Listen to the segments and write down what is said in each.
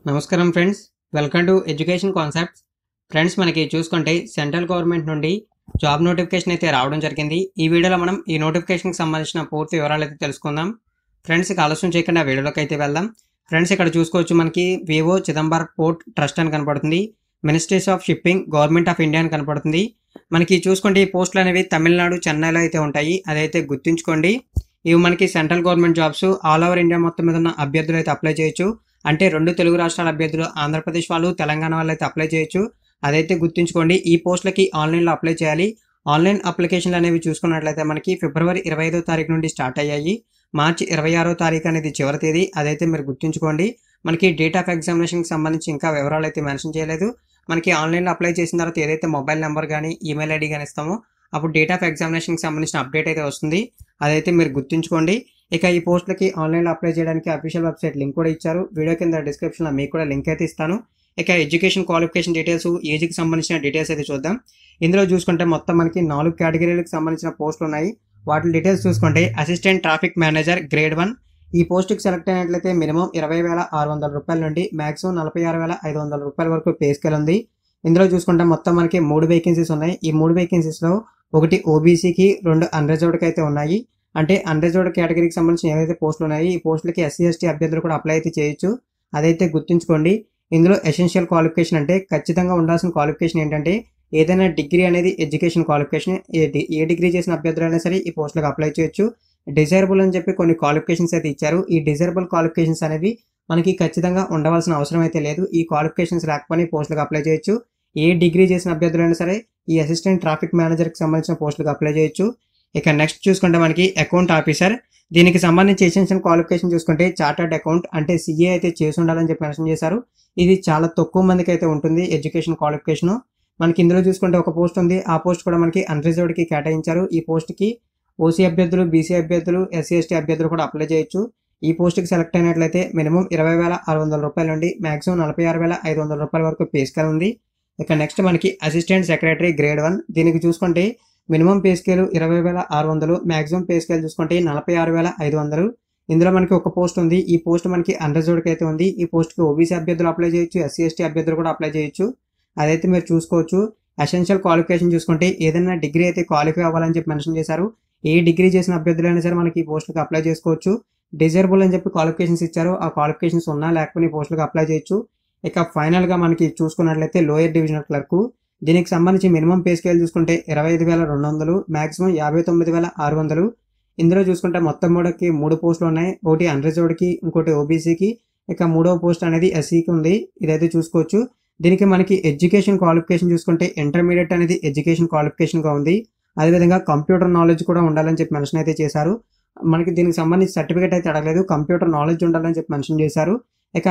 నమస్కారం friends welcome to education concepts friends మనకి చూసుకుంటే సెంట్రల్ గవర్నమెంట్ నుండి జాబ్ నోటిఫికేషన్ అయితే రావడం జరిగింది ఈ వీడియోలో మనం ఈ నోటిఫికేషన్కి సంబంధించిన పూర్తి వివరాలు అయితే తెలుసుకుందాం ఫ్రెండ్స్ ఇక ఆలస్యం చేయకుండా వీడియోలోకి అయితే వెళ్దాం ఫ్రెండ్స్ ఇక్కడ చూసుకోవచ్చు మనకి వివో చిదంబరం పోర్ట్ ట్రస్ట్ అని కనపడుతుంది ministries of shipping government of India అని కనపడుతుంది మనకి చూసుకుంటే ఈ పోస్టులు అనేవి తమిళనాడు చెన్నైలో అయితే ఉంటాయి అదైతే గుర్తుంచుకోండి ఇవి మనకి central government jobs all over India మొత్తం మీద ఉన్న అభ్యర్థులు అయితే అప్లై చేయొచ్చు అంటే రెండు తెలుగు రాష్ట్రాల అభ్యర్థులు ఆంధ్రప్రదేశ్ వాళ్ళు తెలంగాణ వాళ్ళు అయితే అప్లై చేయొచ్చు అదైతే గుర్తుంచుకోండి ఈ పోస్టులకి ఆన్లైన్లో అప్లై చేయాలి ఆన్లైన్ అప్లికేషన్లు అనేవి చూసుకున్నట్లయితే మనకి ఫిబ్రవరి ఇరవై ఐదో తారీఖు నుండి స్టార్ట్ అయ్యాయి మార్చి ఇరవై ఆరో తారీఖు అనేది చివరి తేదీ అదైతే మీరు గుర్తుంచుకోండి మనకి డేట్ ఆఫ్ ఎగ్జామినేషన్కి సంబంధించి ఇంకా వివరాలు అయితే మెన్షన్ చేయలేదు మనకి ఆన్లైన్లో అప్లై చేసిన తర్వాత ఏదైతే మొబైల్ నెంబర్ కానీ ఈమెయిల్ ఐడి కానీ ఇస్తామో అప్పుడు డేట్ ఆఫ్ ఎగ్జామినేషన్కి సంబంధించిన అప్డేట్ అయితే వస్తుంది అదైతే మీరు గుర్తుంచుకోండి ఇక ఈ పోస్టులకి ఆన్లైన్లో అప్లై చేయడానికి అఫీషియల్ వెబ్సైట్ లింక్ కూడా ఇచ్చారు వీడియో కింద డిస్క్రిప్షన్లో మీకు కూడా లింక్ అయితే ఇస్తాను ఇక ఎడ్యుకేషన్ క్వాలిఫికేషన్ డీటెయిల్స్ ఏజ్కి సంబంధించిన డీటెయిల్స్ అయితే చూద్దాం ఇందులో చూసుకుంటే మొత్తం మనకి నాలుగు కేటగిరీలకు సంబంధించిన పోస్టులు ఉన్నాయి వాటి డీటెయిల్స్ చూసుకుంటే assistant traffic manager grade one ఈ పోస్ట్కి సెలెక్ట్ అయినట్లయితే మినిమం ఇరవై వేల ఆరు వందల రూపాయల నుండి మాక్సిమం నలభై ఆరు వేల ఐదు వందల రూపాయల వరకు పే స్కేల్ ఉంది ఇందులో చూసుకుంటే మొత్తం మనకి మూడు వేకెన్సీస్ ఉన్నాయి ఈ మూడు వేకెన్సీస్లో ఒకటి ఓబీసీకి రెండు అన్రిజర్వ్డ్కి అయితే ఉన్నాయి అంటే అన్రిజర్వ్డ్ కేటగిరీకి సంబంధించిన ఏవైతే పోస్టులు ఉన్నాయి ఈ పోస్టులకి ఎస్సీ ఎస్టీ అభ్యర్థులు కూడా అప్లై అయితే చేయొచ్చు అదైతే గుర్తుంచుకోండి ఇందులో ఎసెన్షియల్ క్వాలిఫికేషన్ అంటే ఖచ్చితంగా ఉండాల్సిన క్వాలిఫికేషన్ ఏంటంటే ఏదైనా డిగ్రీ అనేది ఎడ్యుకేషన్ క్వాలిఫికేషన్ ఏ డి- ఏ డిగ్రీ చేసిన అభ్యర్థులు అయినా సరే ఈ పోస్టులకు అప్లై చేయొచ్చు డిజైరబుల్ అని చెప్పి కొన్ని క్వాలిఫికేషన్స్ అయితే ఇచ్చారు ఈ డిజైరబుల్ క్వాలిఫికేషన్స్ అనేవి మనకి ఖచ్చితంగా ఉండవలసిన అవసరం అయితే లేదు ఈ క్వాలిఫికేషన్స్ లేకపోతే ఈ పోస్టులకు అప్లై చేయొచ్చు ఏ డిగ్రీ చేసిన అభ్యర్థులైనా సరే ఈ అసిస్టెంట్ ట్రాఫిక్ మేనేజర్కి సంబంధించిన పోస్టులకు అప్లై చేయొచ్చు ఇక నెక్స్ట్ చూసుకుంటే మనకి అకౌంట్ ఆఫీసర్ దీనికి సంబంధించి ఎసెన్షియల్ క్వాలిఫికేషన్ చూసుకుంటే చార్టర్డ్ అకౌంట్ అంటే సిఏ అయితే చేసి ఉండాలని చెప్పి మెన్షన్ చేశారు ఇది చాలా తక్కువ మందికి అయితే ఉంటుంది ఎడ్యుకేషన్ క్వాలిఫికేషన్ మనకి ఇందులో చూసుకుంటే ఒక పోస్ట్ ఉంది ఆ పోస్ట్ కూడా మనకి అన్రిజర్వ్డ్కి కేటాయించారు ఈ పోస్ట్కి ఓసీ అభ్యర్థులు బీసీ అభ్యర్థులు ఎస్సీ ఎస్టీ అభ్యర్థులు కూడా అప్లై చేయొచ్చు ఈ పోస్ట్కి సెలెక్ట్ అయినట్లయితే మినిమం ఇరవై వేల ఆరు వందల రూపాయల నుండి మాక్సిమం నలభై ఆరు వేల ఐదు వందల రూపాయల వరకు పే స్కేల్ ఉంది ఇక నెక్స్ట్ మనకి అసిస్టెంట్ సెక్రటరీ గ్రేడ్ వన్ దీనికి చూసుకుంటే మినిమం పే స్కేల్ ఇరవై వేల ఆరు వందలు మాక్సిమం పే స్కేల్ చూసుకుంటే నలభై ఆరు వేల ఐదు వందలు ఇందులో మనకి ఒక పోస్ట్ ఉంది ఈ పోస్ట్ మనకి అన్రిజర్వ్డ్కి అయితే ఉంది ఈ పోస్ట్కి ఓబీసీ అభ్యర్థులు అప్లై చేయొచ్చు ఎస్సీ ఎస్టీ అభ్యర్థులు కూడా అప్లై చేయొచ్చు అదైతే మీరు చూసుకోవచ్చు ఎసెన్షియల్ క్వాలిఫికేషన్ చూసుకుంటే ఏదైనా డిగ్రీ అయితే క్వాలిఫై అవ్వాలని చెప్పి మెన్షన్ చేశారు ఏ డిగ్రీ చేసిన అభ్యర్థులైనా సరే మనకి ఈ పోస్టులకు అప్లై చేసుకోవచ్చు డిజైరబుల్ అని చెప్పి క్వాలిఫికేషన్స్ ఇచ్చారు ఆ క్వాలిఫికేషన్స్ ఉన్నా లేకపోతే ఈ పోస్టులకు అప్లై చేయొచ్చు ఇక ఫైనల్గా మనకి చూసుకున్నట్లయితే లోయర్ డివిజనల్ క్లర్క్ దీనికి సంబంధించి మినిమం పే స్కేల్ చూసుకుంటే ఇరవై ఐదు వేల రెండు వందలు మాక్సిమం యాభై తొమ్మిది వేల ఆరు వందలు ఇందులో చూసుకుంటే మొత్తం మూడుకి మూడు పోస్టులు ఉన్నాయి ఒకటి అన్రిజర్వ్డ్కి ఇంకోటి ఓబీసీకి ఇక మూడవ పోస్ట్ అనేది ఎస్సీకి ఉంది ఇదైతే చూసుకోవచ్చు దీనికి మనకి ఎడ్యుకేషన్ క్వాలిఫికేషన్ చూసుకుంటే ఇంటర్మీడియట్ అనేది ఎడ్యుకేషన్ క్వాలిఫికేషన్గా ఉంది అదేవిధంగా కంప్యూటర్ నాలెడ్జ్ కూడా ఉండాలని చెప్పి మెన్షన్ అయితే చేశారు మనకి దీనికి సంబంధించి సర్టిఫికేట్ అయితే అడగలేదు కంప్యూటర్ నాలెడ్జ్ ఉండాలని చెప్పి మెన్షన్ చేశారు ఇక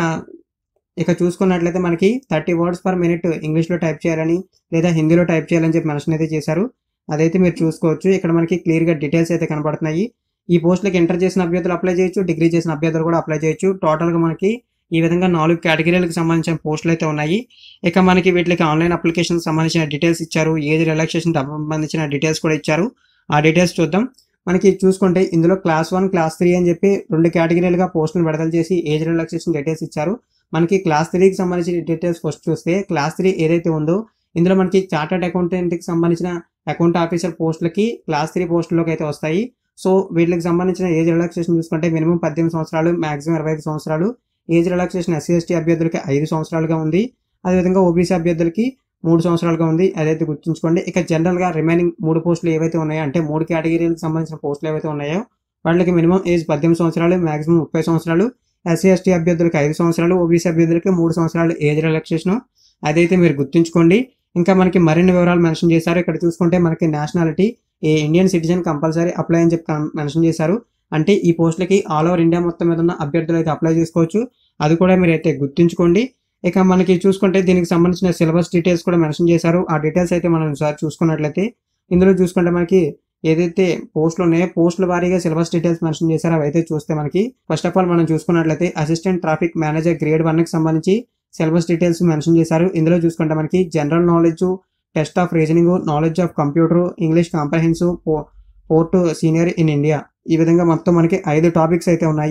ఇక చూసుకున్నట్లయితే మనకి థర్టీ వర్డ్స్ పర్ మినిట్ ఇంగ్లీష్లో టైప్ చేయాలని లేదా హిందీలో టైప్ చేయాలని చెప్పి మెన్షన్ అయితే చేశారు అదైతే మీరు చూసుకోవచ్చు ఇక్కడ మనకి క్లియర్గా డీటెయిల్స్ అయితే కనబడుతున్నాయి ఈ పోస్టులకు ఎంటర్ చేసిన అభ్యర్థులు అప్లై చేయొచ్చు డిగ్రీ చేసిన అభ్యర్థులు కూడా అప్లై చేయొచ్చు టోటల్గా మనకి ఈ విధంగా నాలుగు కేటగిరీలకు సంబంధించిన పోస్టులు అయితే ఉన్నాయి ఇక మనకి వీటికి ఆన్లైన్ అప్లికేషన్ సంబంధించిన డీటెయిల్స్ ఇచ్చారు ఏజ్ రిలాక్సేషన్ సంబంధించిన డీటెయిల్స్ కూడా ఇచ్చారు ఆ డీటెయిల్స్ చూద్దాం మనకి చూసుకుంటే ఇందులో క్లాస్ వన్ క్లాస్ త్రీ అని చెప్పి రెండు కేటగిరీలుగా పోస్టులు విడుదల చేసి ఏజ్ రిలాక్సేషన్ డీటెయిల్స్ ఇచ్చారు మనకి క్లాస్ త్రీకి సంబంధించిన డీటెయిల్స్ ఫస్ట్ చూస్తే క్లాస్ త్రీ ఏదైతే ఉందో ఇందులో మనకి చార్టర్డ్ అకౌంటెంట్కి సంబంధించిన అకౌంట్ ఆఫీసర్ పోస్టులకి క్లాస్ త్రీ పోస్టులోకి అయితే వస్తాయి సో వీటికి సంబంధించిన ఏజ్ రిలాక్సేషన్ చూసుకుంటే మినిమం పద్దెనిమిది సంవత్సరాలు మాక్సిమం ఇరవై ఐదు సంవత్సరాలు ఏజ్ రిలాక్సేషన్ ఎస్సీ ఎస్టీ అభ్యర్థులకి ఐదు సంవత్సరాలుగా ఉంది అదేవిధంగా ఓబీసీ అభ్యర్థులకి మూడు సంవత్సరాలుగా ఉంది అదైతే గుర్తుంచుకోండి ఇక జనరల్గా రిమైనింగ్ మూడు పోస్టులు ఏవైతే ఉన్నాయో అంటే మూడు కేటగిరీలకు సంబంధించిన పోస్టులు ఏవైతే ఉన్నాయో వాళ్ళకి మినిమం ఏజ్ పద్దెనిమిది సంవత్సరాలు మాక్సిమం ముప్పై సంవత్సరాలు ఎస్సీ ఎస్టీ అభ్యర్థులకి ఐదు సంవత్సరాలు ఓబీసీ అభ్యర్థులకి మూడు సంవత్సరాలు ఏజ్ రిలాక్సేషన్ అదైతే మీరు గుర్తుంచుకోండి ఇంకా మనకి మరిన్ని వివరాలు మెన్షన్ చేశారు ఇక్కడ చూసుకుంటే మనకి నేషనాలిటీ ఏ ఇండియన్ సిటిజన్ కంపల్సరీ అప్లై అని చెప్పి మెన్షన్ చేశారు అంటే ఈ పోస్టులకి ఆల్ ఓవర్ ఇండియా మొత్తం మీద ఉన్న అభ్యర్థులు అయితే అప్లై చేసుకోవచ్చు అది కూడా మీరు అయితే గుర్తుంచుకోండి ఇక మనకి చూసుకుంటే దీనికి సంబంధించిన సిలబస్ డీటెయిల్స్ కూడా మెన్షన్ చేశారు ఆ డీటెయిల్స్ అయితే మనం ఒకసారి చూసుకున్నట్లయితే ఇందులో చూసుకుంటే మనకి ఏదైతే పోస్టులు ఉన్నాయో పోస్టుల వారీగా సిలబస్ డీటెయిల్స్ మెన్షన్ చేశారో అవి అయితే చూస్తే మనకి ఫస్ట్ ఆఫ్ ఆల్ మనం చూసుకున్నట్లయితే assistant traffic manager grade one కి సంబంధించి సిలబస్ డీటెయిల్స్ మెన్షన్ చేశారు ఇందులో చూసుకుంటే మనకి general knowledge test of reasoning knowledge of computer English comprehensive port senior in India ఈ విధంగా మొత్తం మనకి ఐదు టాపిక్స్ అయితే ఉన్నాయి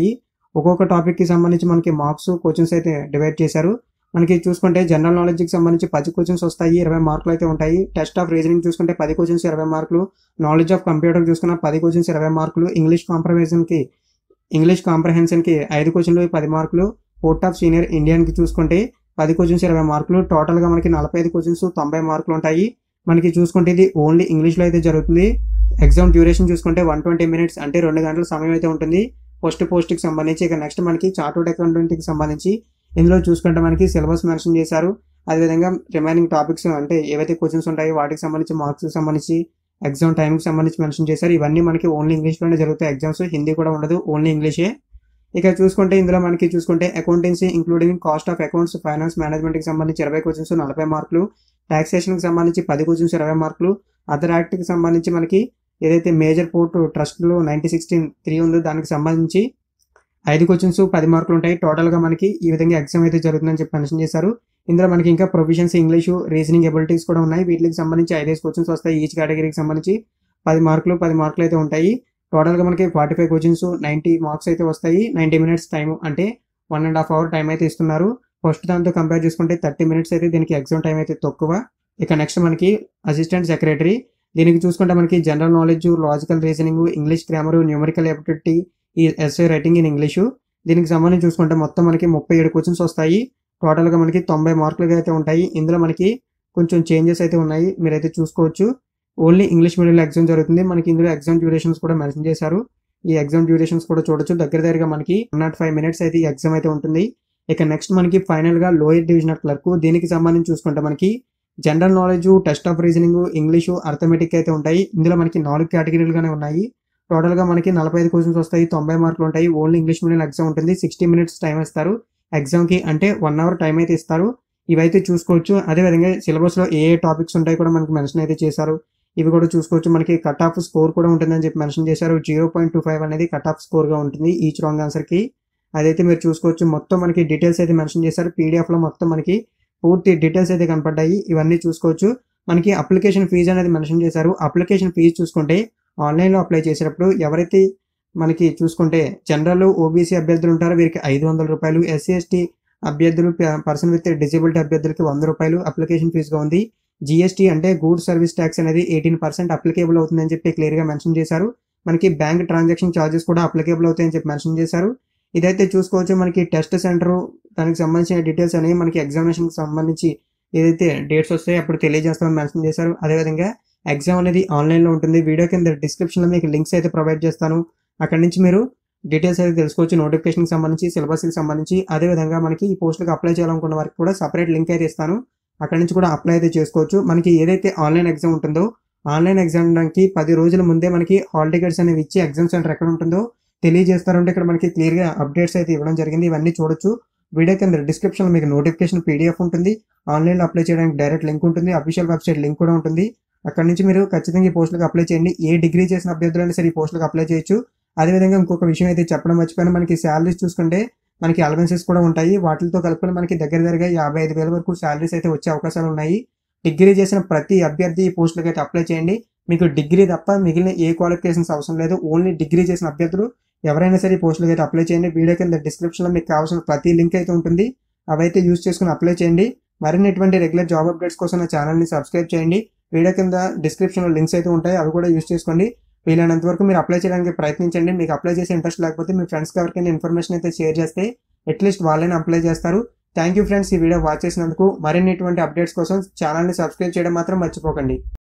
ఒక్కొక్క టాపిక్కి సంబంధించి మనకి మార్క్స్ క్వశ్చన్స్ అయితే డివైడ్ చేశారు మనకి చూసుకుంటే జనరల్ నాలెడ్జ్కి సంబంధించి పది క్వశ్చన్స్ వస్తాయి ఇరవై మార్కులు అయితే ఉంటాయి టెస్ట్ ఆఫ్ రీజనింగ్ చూసుకుంటే పది క్వశ్చన్స్ ఇరవై మార్కులు నాలెడ్జ్ ఆఫ్ కంప్యూటర్ చూసుకున్న పది క్వశ్చన్స్ ఇరవై మార్కులు ఇంగ్లీష్ కాంప్రహెన్షన్కి ఇంగ్లీష్ కాంప్రహెన్షన్కి ఐదు క్వశ్చన్లు పది మార్కులు పోర్ట్ ఆఫ్ సీనియర్ ఇండియన్కి చూసుకుంటే పది క్వశ్చన్స్ ఇరవై మార్కులు టోటల్గా మనకి నలభై ఐదు క్వశ్చన్స్ తొంభై మార్కులు ఉంటాయి మనకి చూసుకుంటే ఇది ఓన్లీ ఇంగ్లీష్లో అయితే జరుగుతుంది ఎగ్జామ్ డ్యూరేషన్ చూసుకుంటే వన్ ట్వంటీ మినిట్స్ అంటే రెండు గంటల సమయం అయితే ఉంటుంది ఫస్ట్ పోస్ట్కి సంబంధించి ఇక నెక్స్ట్ మనకి చార్టర్డ్ అకౌంటెంట్కి సంబంధించి ఇందులో చూసుకుంటే మనకి సిలబస్ మెన్షన్ చేశారు అదేవిధంగా రిమైనింగ్ టాపిక్స్ అంటే ఏవైతే క్వశ్చన్స్ ఉంటాయో వాటికి సంబంధించి మార్క్స్కి సంబంధించి ఎగ్జామ్ టైంకి సంబంధించి మెన్షన్ చేశారు ఇవన్నీ మనకి ఓన్లీ ఇంగ్లీష్లోనే జరుగుతాయి ఎగ్జామ్స్ హిందీ కూడా ఉండదు ఓన్లీ ఇంగ్లీషే ఇక చూసుకుంటే ఇందులో మనకి చూసుకుంటే accountancy including cost of accounts finance మేనేజ్మెంట్కి సంబంధించి ఇరవై క్వశ్చన్స్ నలభై మార్కులు టాక్సేషన్కి సంబంధించి పది క్వశ్చన్స్ ఇరవై మార్కులు అదర్ యాక్ట్కి సంబంధించి మనకి ఏదైతే మేజర్ పోర్ట్ ట్రస్ట్లో నైన్టీ సిక్స్టీన్ త్రీ ఉందో దానికి సంబంధించి ఐదు క్వశ్చన్స్ పది మార్కులు ఉంటాయి టోటల్గా మనకి ఈ విధంగా ఎగ్జామ్ అయితే జరుగుతుందని చెప్పి మెన్షన్ చేశారు ఇందులో మనకి ఇంకా ప్రొఫిషన్స్ ఇంగ్లీషు రీజనింగ్ ఎబిలిటీస్ కూడా ఉన్నాయి వీటికి సంబంధించి ఐదేసి క్వశ్చన్స్ వస్తాయి ఈచ్ కేటగిరీకి సంబంధించి పది మార్కులు పది మార్కులు అయితే ఉంటాయి టోటల్గా మనకి forty five questions ninety marks అయితే వస్తాయి నైంటీ మినిట్స్ టైం అంటే one and half hour time అయితే ఇస్తున్నారు ఫస్ట్ దాంతో కంపేర్ చేసుకుంటే థర్టీ మినిట్స్ అయితే దీనికి ఎగ్జామ్ టైం అయితే తక్కువ ఇక నెక్స్ట్ మనకి అసిస్టెంట్ సెక్రటరీ దీనికి చూసుకుంటే మనకి general knowledge logical reasoning English grammar numerical ability ఈ ఎస్ఏ రైటింగ్ ఇన్ ఇంగ్లీషు దీనికి సంబంధించి చూసుకుంటే మొత్తం మనకి ముప్పై ఏడు క్వశ్చన్స్ వస్తాయి టోటల్గా మనకి తొంభై మార్కులుగా అయితే ఉంటాయి ఇందులో మనకి కొంచెం చేంజెస్ అయితే ఉన్నాయి మీరైతే చూసుకోవచ్చు ఓన్లీ ఇంగ్లీష్ మీడియంలో ఎగ్జామ్ జరుగుతుంది మనకి ఇందులో ఎగ్జామ్ డ్యూరేషన్స్ కూడా మెన్షన్ చేశారు ఈ ఎగ్జామ్ డ్యూరేషన్స్ కూడా చూడొచ్చు దగ్గర దగ్గరగా మనకి వన్ నాట్ ఫైవ్ మినిట్స్ అయితే ఈ ఎగ్జామ్ అయితే ఉంటుంది ఇక నెక్స్ట్ మనకి ఫైనల్గా లోయర్ డివిజనల్ క్లర్క్ దీనికి సంబంధించి చూసుకుంటే మనకి general knowledge test of reasoning English arithmetic అయితే ఉంటాయి ఇందులో మనకి నాలుగు కేటగిరీలుగానే ఉన్నాయి టోటల్గా మనకి నలభై ఐదు క్వశ్చన్స్ వస్తాయి తొంభై మార్కులు ఉంటాయి ఓన్లీ ఇంగ్లీష్ మీడియం ఎగ్జామ్ ఉంటుంది సిక్స్టీ మినిట్స్ టైం ఇస్తారు ఎగ్జామ్కి అంటే వన్ అవర్ టైం అయితే ఇస్తారు ఇవైతే చూసుకోవచ్చు అదేవిధంగా సిలబస్లో ఏ ఏ టాపిక్స్ ఉంటాయి కూడా మనకి మెన్షన్ అయితే చేశారు ఇవి కూడా చూసుకోవచ్చు మనకి కట్ ఆఫ్ స్కోర్ కూడా ఉంటుందని చెప్పి మెన్షన్ చేశారు జీరో పాయింట్ టూ ఫైవ్ అనేది కట్ ఆఫ్ స్కోర్గా ఉంటుంది ఈచ్ రాంగ్ ఆన్సర్కి అదైతే మీరు చూసుకోవచ్చు మొత్తం మనకి డీటెయిల్స్ అయితే మెన్షన్ చేశారు పీడిఎఫ్లో మొత్తం మనకి పూర్తి డీటెయిల్స్ అయితే కనపడ్డాయి ఇవన్నీ చూసుకోవచ్చు మనకి అప్లికేషన్ ఫీజు అనేది మెన్షన్ చేశారు అప్లికేషన్ ఫీజు చూసుకుంటే ఆన్లైన్లో అప్లై చేసేటప్పుడు ఎవరైతే మనకి చూసుకుంటే జనరల్ ఓబీసీ అభ్యర్థులు ఉంటారో వీరికి ఐదు వందల రూపాయలు ఎస్సీ ఎస్టీ అభ్యర్థులు పర్సన్ విత్ డిజేబిలిటీ అభ్యర్థులకి వంద రూపాయలు అప్లికేషన్ ఫీజుగా ఉంది జిఎస్టీ అంటే గూడ్ సర్వీస్ ట్యాక్స్ అనేది ఎయిటీన్ పర్సెంట్ అప్లికేబుల్ అవుతుందని చెప్పి క్లియర్గా మెన్షన్ చేశారు మనకి బ్యాంక్ ట్రాన్సాక్షన్ ఛార్జెస్ కూడా అప్లికేబుల్ అవుతాయని చెప్పి మెన్షన్ చేశారు ఇదైతే చూసుకోవచ్చు మనకి టెస్ట్ సెంటర్ దానికి సంబంధించిన డీటెయిల్స్ అనేవి మనకి ఎగ్జామినేషన్కి సంబంధించి ఏదైతే డేట్స్ వస్తాయో అప్పుడు తెలియజేస్తామని మెన్షన్ చేశారు అదేవిధంగా ఎగ్జామ్ అనేది ఆన్లైన్లో ఉంటుంది వీడియో కింద డిస్క్రిప్షన్లో మీకు లింక్స్ అయితే ప్రొవైడ్ చేస్తాను అక్కడ నుంచి మీరు డీటెయిల్స్ అయితే తెలుసుకోవచ్చు నోటిఫికేషన్కి సంబంధించి సిలబస్కి సంబంధించి అదేవిధంగా మనకి ఈ పోస్టులకు అప్లై చేయాలనుకున్న వారికి కూడా సపరేట్ లింక్ అయితే ఇస్తాను అక్కడ నుంచి కూడా అప్లై అయితే చేసుకోవచ్చు మనకి ఏదైతే ఆన్లైన్ ఎగ్జామ్ ఉంటుందో ఆన్లైన్ ఎగ్జామ్కి పది రోజుల ముందే మనకి హాల్ టికెట్స్ అనేవి ఇచ్చి ఎగ్జామ్ సెంటర్ ఎక్కడ ఉంటుందో తెలియజేస్తారంటే ఇక్కడ మనకి క్లియర్గా అప్డేట్స్ అయితే ఇవ్వడం జరిగింది ఇవన్నీ చూడొచ్చు వీడియో కింద డిస్క్రిప్షన్లో మీకు నోటిఫికేషన్ పీడిఎఫ్ ఉంటుంది ఆన్లైన్లో అప్లై చేయడానికి డైరెక్ట్ లింక్ ఉంటుంది అఫీషియల్ వెబ్సైట్ లింక్ కూడా ఉంటుంది అక్కడ నుంచి మీరు ఖచ్చితంగా ఈ పోస్టులకు అప్లై చేయండి ఏ డిగ్రీ చేసిన అభ్యర్థులైనా సరే ఈ పోస్టులకు అప్లై చేయొచ్చు అదేవిధంగా ఇంకొక విషయం అయితే చెప్పడం మర్చిపోయినా మనకి శాలరీస్ చూసుకుంటే మనకి అలవెన్సెస్ కూడా ఉంటాయి వాటితో కలుపుకొని మనకి దగ్గర దగ్గరగా యాభై ఐదు వేల వరకు శాలరీస్ అయితే వచ్చే అవకాశాలు ఉన్నాయి డిగ్రీ చేసిన ప్రతి అభ్యర్థి ఈ పోస్టులకు అయితే అప్లై చేయండి మీకు డిగ్రీ తప్ప మిగిలిన ఏ క్వాలిఫికేషన్స్ అవసరం లేదు ఓన్లీ డిగ్రీ చేసిన అభ్యర్థులు ఎవరైనా సరే ఈ పోస్టులకు అయితే అప్లై చేయండి వీడియో కింద డిస్క్రిప్షన్లో మీకు కావాల్సిన ప్రతి లింక్ అయితే ఉంటుంది అవైతే యూస్ చేసుకుని అప్లై చేయండి మరిన్ని ఇటువంటి రెగ్యులర్ జాబ్ అప్డేట్స్ కోసం నా ఛానల్ని సబ్స్క్రైబ్ చేయండి వీడియో కింద డిస్క్రిప్షన్లో లింక్స్ అయితే ఉంటాయి అవి కూడా యూస్ చేసుకోండి వీలైనంత వరకు మీరు అప్లై చేయడానికి ప్రయత్నించండి మీకు అప్లై చేసే ఇంట్రెస్ట్ లేకపోతే మీ ఫ్రెండ్స్కి ఎవరికైనా ఇన్ఫర్మేషన్ అయితే షేర్ చేస్తే అట్లీస్ట్ వాళ్ళైనా అప్లై చేస్తారు థ్యాంక్ యూ ఫ్రెండ్స్ ఈ వీడియో వాచ్ చేసినందుకు మరిన్ని ఇటువంటి అప్డేట్స్ కోసం ఛానల్ని సబ్స్క్రైబ్ చేయడం మాత్రం మర్చిపోకండి